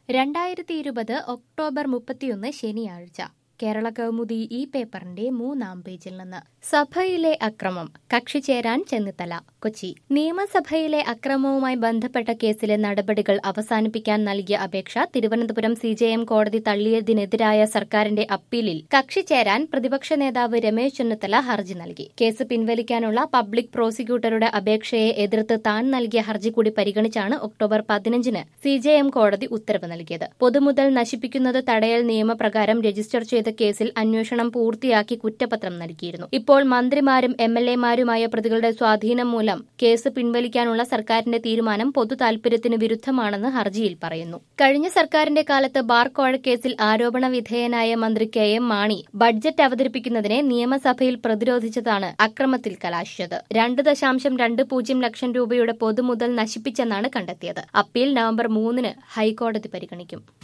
രണ്ടായിരത്തി ഇരുപത് ഒക്ടോബർ മുപ്പത്തിയൊന്ന് ശനിയാഴ്ച കേരള കൗമുദി ഈ പേപ്പറിന്റെ മൂന്നാം പേജിൽ നിന്ന് സഭയിലെ അക്രമം കക്ഷി ചേരാൻ ചെന്നിത്തല കൊച്ചി നിയമസഭയിലെ അക്രമവുമായി ബന്ധപ്പെട്ട കേസിലെ നടപടികൾ അവസാനിപ്പിക്കാൻ നൽകിയ അപേക്ഷ തിരുവനന്തപുരം സി ജെ എം കോടതി തള്ളിയതിനെതിരായ സർക്കാരിന്റെ അപ്പീലിൽ കക്ഷി ചേരാൻ പ്രതിപക്ഷ നേതാവ് രമേശ് ചെന്നിത്തല ഹർജി നൽകി കേസ് പിൻവലിക്കാനുള്ള പബ്ലിക് പ്രോസിക്യൂട്ടറുടെ അപേക്ഷയെ എതിർത്ത് താൻ നൽകിയ ഹർജി കൂടി പരിഗണിച്ചാണ് ഒക്ടോബർ പതിനഞ്ചിന് സി ജെ എം കോടതി ഉത്തരവ് നൽകിയത് പൊതുമുതൽ നശിപ്പിക്കുന്നത് തടയൽ നിയമപ്രകാരം രജിസ്റ്റർ ചെയ്ത കേസിൽ അന്വേഷണം പൂർത്തിയാക്കി കുറ്റപത്രം നൽകിയിരുന്നു ഇപ്പോൾ മന്ത്രിമാരും എം എൽ എമാരുമായ പ്രതികളുടെ സ്വാധീനം മൂലം കേസ് പിൻവലിക്കാനുള്ള സർക്കാരിന്റെ തീരുമാനം പൊതു താൽപര്യത്തിന് വിരുദ്ധമാണെന്ന് ഹർജിയിൽ പറയുന്നു കഴിഞ്ഞ സർക്കാരിന്റെ കാലത്ത് ബാർ കോഴക്കേസിൽ ആരോപണ വിധേയനായ മന്ത്രി കെ എം മാണി ബഡ്ജറ്റ് അവതരിപ്പിക്കുന്നതിനെ നിയമസഭയിൽ പ്രതിരോധിച്ചതാണ് അക്രമത്തിൽ കലാശിച്ചത് രണ്ട് ദശാംശം രണ്ട് പൂജ്യം ലക്ഷം രൂപയുടെ പൊതുമുതൽ നശിപ്പിച്ചെന്നാണ് കണ്ടെത്തിയത് അപ്പീൽ നവംബർ മൂന്നിന് ഹൈക്കോടതി പരിഗണിക്കും